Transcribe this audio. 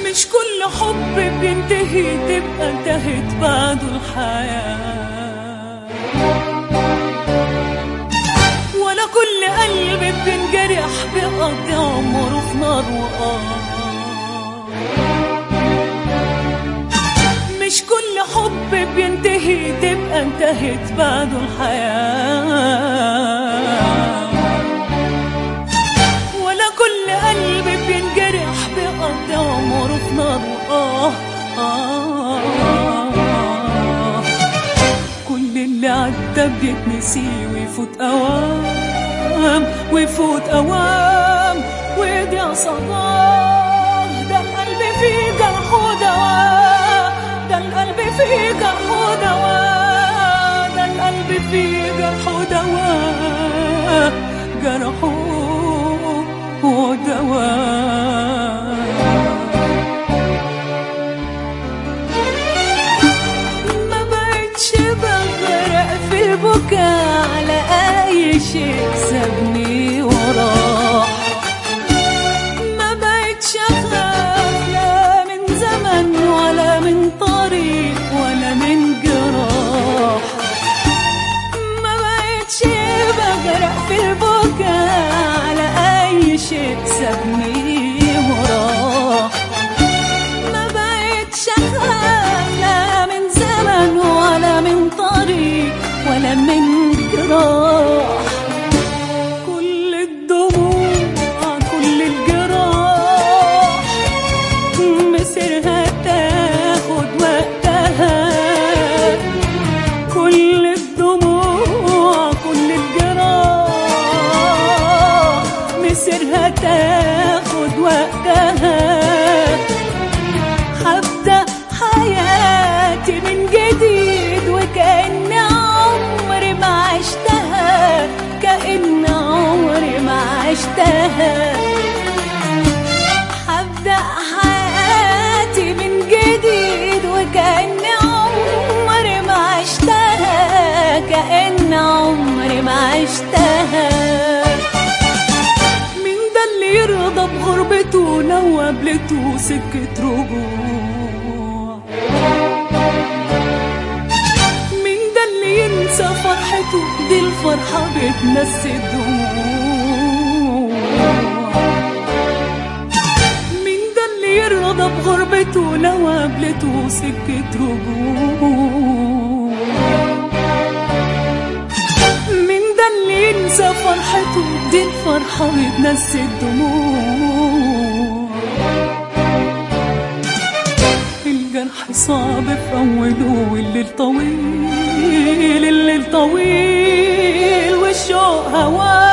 مش كل حب بينتهي تبقى انتهت بعده الحياة ولا كل قلب بينجرح بيقضي عمره في نار وقار مش كل حب بينتهي تبقى انتهت بعده الحياة ولا كل قلب بينجرح بيقضي عمره في نار آه آه آه كل اللي عدى بيتنسي ويفوت أوام ويفوت أوام ويضيع صداه ده القلب فيه جرح ودواء ده القلب فيه جرح ودواء ده القلب فيه جرح ودواء جرح ودواء ما بقتش بغرق في البكاء على اي شيء سابني وراه ما بقتش اخاف لا من زمن ولا من طريق ولا من جراح ما بقتش بغرق في البكاء على اي شيء سابني وراه ما بقتش اخاف لا من زمن ولا من طريق ولا من جراح كل الدموع كل الجراح مسيرها تاخد وقتها كل الدموع كل الجراح مسيرها تاخد وقتها هبدأ حياتي من جديد وكأن عمري ما عشتها كأن عمري ما عشتها هبدأ حياتي من جديد وكأن عمري ما عشتها كأن عمري ما عشتها مين ده اللي يرضى بغربته لو قابلته سكة رجوع مين ده اللي ينسى فرحته دي الفرحة بتنسي الدموع مين ده اللي يرضى بغربته لو قابلته سكة رجوع مين ده اللي ينسى فرحته دي الفرحة بتنسي الدموع الجرح صعب في أوله والليل طويل الليل طويل والشوق هواه